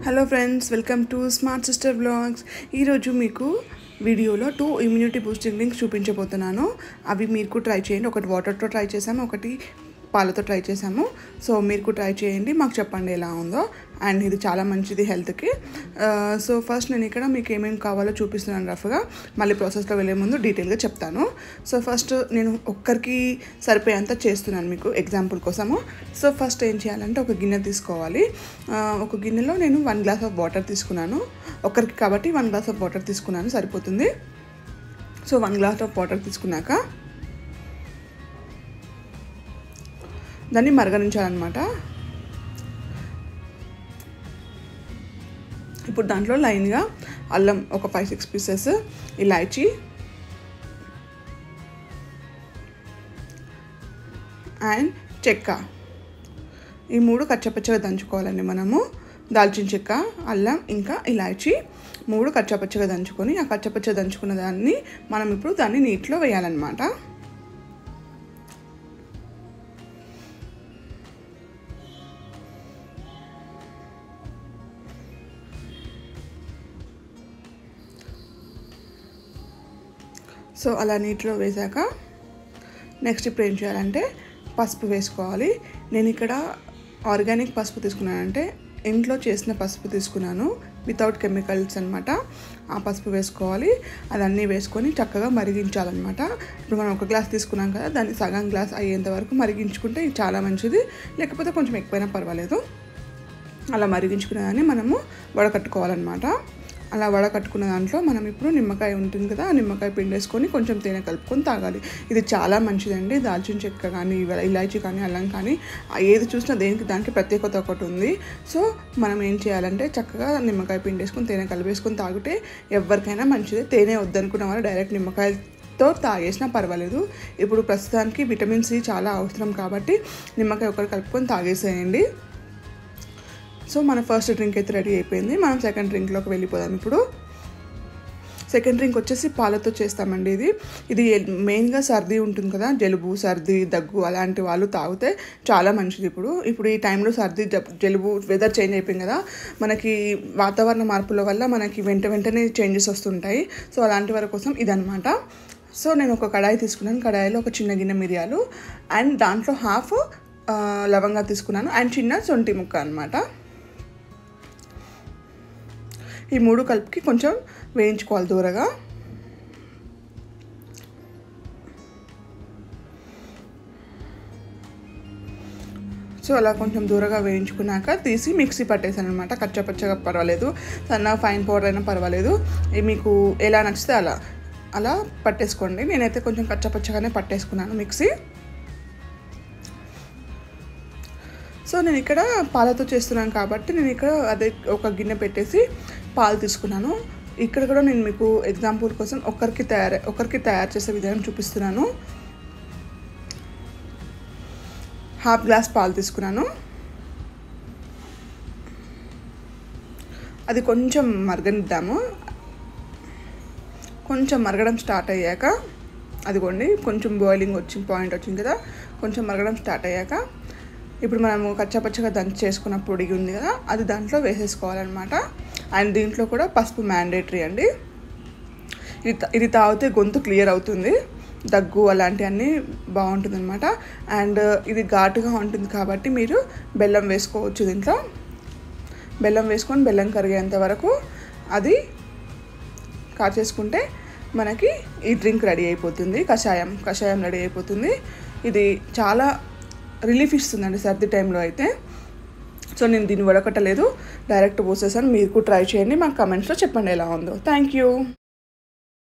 hello friends welcome to smart sister blogs ఈరోజు మీకు వీడియోలో టూ ఇమ్యూనిటీ బూస్టింగ్ డ్రింక్స్ చూపించబోతున్నాను అవి మీరు ట్రై చేయండి ఒకటి వాటర్తో ట్రై చేశాను ఒకటి పాలతో ట్రై చేసాము సో మీరు ట్రై చేయండి మాకు చెప్పండి ఎలా ఉందో అండ్ ఇది చాలా మంచిది హెల్త్కి సో ఫస్ట్ నేను ఇక్కడ మీకు ఏమేమి కావాలో చూపిస్తున్నాను రఫ్గా మళ్ళీ ప్రాసెస్లో వెళ్ళే ముందు డీటెయిల్గా చెప్తాను సో ఫస్ట్ నేను ఒక్కరికి సరిపోయేంత చేస్తున్నాను మీకు ఎగ్జాంపుల్ కోసము సో ఫస్ట్ ఏం చేయాలంటే ఒక గిన్నె తీసుకోవాలి ఆ, ఒక గిన్నెలో నేను వన్ గ్లాస్ ఆఫ్ వాటర్ తీసుకున్నాను ఒక్కరికి కాబట్టి వన్ గ్లాస్ ఆఫ్ వాటర్ తీసుకున్నాను సరిపోతుంది so one glass of water తీసుకున్నాక దాన్ని మరగనించాలన్నమాట ఇప్పుడు దాంట్లో లైన్గా అల్లం ఒక ఫైవ్ సిక్స్ పీసెస్ ఇలాచీ అండ్ చెక్క ఈ మూడు కచ్చపచ్చగా దంచుకోవాలండి మనము దాల్చిన చెక్క అల్లం ఇంకా ఇలాచీ మూడు కచ్చపచ్చగా దంచుకొని ఆ కచ్చపచ్చ దంచుకున్న దాన్ని మనం ఇప్పుడు దాన్ని నీటిలో వేయాలన్నమాట సో అలా నీటిలో వేసాక నెక్స్ట్ ఇప్పుడు ఏం చేయాలంటే పసుపు వేసుకోవాలి నేను ఇక్కడ ఆర్గానిక్ పసుపు తీసుకున్నానంటే ఇంట్లో చేసిన పసుపు తీసుకున్నాను వితౌట్ కెమికల్స్ అనమాట ఆ పసుపు వేసుకోవాలి అదన్నీ వేసుకొని చక్కగా మరిగించాలన్నమాట ఇప్పుడు మనం ఒక గ్లాస్ తీసుకున్నాం కదా దాన్ని సగం గ్లాస్ అయ్యేంత వరకు మరిగించుకుంటే ఇది చాలా మంచిది లేకపోతే కొంచెం ఎక్కువైనా పర్వాలేదు అలా మరిగించుకున్న దాన్ని మనము వడకట్టుకోవాలన్నమాట అలా వడకట్టుకున్న దాంట్లో మనం ఇప్పుడు నిమ్మకాయ ఉంటుంది కదా ఆ నిమ్మకాయ పిండేసుకొని కొంచెం తేనె కలుపుకొని తాగాలి ఇది చాలా మంచిదండి దాల్చిన చెక్క కానీ ఇవ- ఇలాచీ కానీ అల్లం కానీ ఆ ఏది చూసినా దేనికి దానికి ప్రత్యేకత ఒకటి ఉంది సో మనం ఏం చేయాలంటే చక్కగా నిమ్మకాయ పిండేసుకొని తేనె కలిపేసుకొని తాగితే ఎవరికైనా మంచిదే తేనె వద్దనుకున్న వాళ్ళు డైరెక్ట్ నిమ్మకాయ తో తాగేసినా పర్వాలేదు ఇప్పుడు ప్రస్తుతానికి విటమిన్ సి చాలా అవసరం కాబట్టి నిమ్మకాయ ఒకటి కలుపుకొని తాగేసేయండి సో మన ఫస్ట్ డ్రింక్ అయితే రెడీ అయిపోయింది మనం సెకండ్ డ్రింక్లోకి వెళ్ళిపోదాం ఇప్పుడు సెకండ్ డ్రింక్ వచ్చేసి పాలతో చేస్తామండి ఇది ఇది మెయిన్గా సర్ది ఉంటుంది కదా జలుబు సర్ది దగ్గు అలాంటి వాళ్ళు తాగితే చాలా మంచిది ఇప్పుడు ఇప్పుడు ఈ టైంలో సర్ది జబ్- జలుబు వెదర్ చేంజ్ అయిపోయింది కదా మనకి వాతావరణ మార్పుల వల్ల మనకి వెంట వెంటనే చేంజెస్ వస్తుంటాయి సో అలాంటి వారి కోసం ఇదనమాట సో నేను ఒక కడాయి తీసుకున్నాను కడాయిలో ఒక చిన్న గిన్నె మిరియాలు అండ్ దాంట్లో హాఫ్ లవంగా తీసుకున్నాను అండ్ చిన్న సొంటి ముక్క అనమాట ఈ మూడు కలిపి కొంచెం వేయించుకోవాలి దూరగా సో అలా కొంచెం దూరగా వేయించుకున్నాక తీసి మిక్సీ పట్టేసాను అనమాట కచ్చపచ్చగా పర్వాలేదు సన్న ఫైన్ పౌడర్ అయినా పర్వాలేదు ఇది మీకు ఎలా నచ్చితే అలా అలా పట్టేసుకోండి నేనైతే కొంచెం కచ్చపచ్చగానే పట్టేసుకున్నాను మిక్సీ సో నేను ఇక్కడ పాలతో చేస్తున్నాను కాబట్టి నేను ఇక్కడ అదే ఒక గిన్నె పెట్టేసి పాలు తీసుకున్నాను ఇక్కడ కూడా నేను మీకు ఎగ్జాంపుల్ కోసం ఒకరికి తయారు ఒకరికి తయారు చేసే విధానం చూపిస్తున్నాను హాఫ్ గ్లాస్ పాలు తీసుకున్నాను అది కొంచెం మరగనిద్దాము కొంచెం మరగడం స్టార్ట్ అయ్యాక అదిగోండి కొంచెం బాయిలింగ్ వచ్చింది పాయింట్ వచ్చింది కదా కొంచెం మరగడం స్టార్ట్ అయ్యాక ఇప్పుడు మనము కచ్చాపచ్చగా దంచి చేసుకున్న పొడి ఉంది కదా అది దాంట్లో వేసేసుకోవాలన్నమాట అండ్ దీంట్లో కూడా పసుపు మ్యాండేటరీ అండి ఇది తా- ఇది తాగితే గొంతు క్లియర్ అవుతుంది దగ్గు అలాంటివన్నీ బాగుంటుంది అనమాట అండ్ ఇది ఘాటుగా ఉంటుంది కాబట్టి మీరు బెల్లం వేసుకోవచ్చు దీంట్లో బెల్లం వేసుకొని బెల్లం కరిగేంత వరకు అది కాచేసుకుంటే మనకి ఈ డ్రింక్ రెడీ అయిపోతుంది కషాయం కషాయం రెడీ అయిపోతుంది ఇది చాలా రిలీఫ్ ఇస్తుందండి సర్ది టైంలో అయితే సో నేను దీన్ని వడకట్టలేదు డైరెక్ట్ పోసేసాను మీరు కూడా ట్రై చేయండి మాకు కమెంట్స్లో చెప్పండి ఎలా ఉందో థ్యాంక్ యూ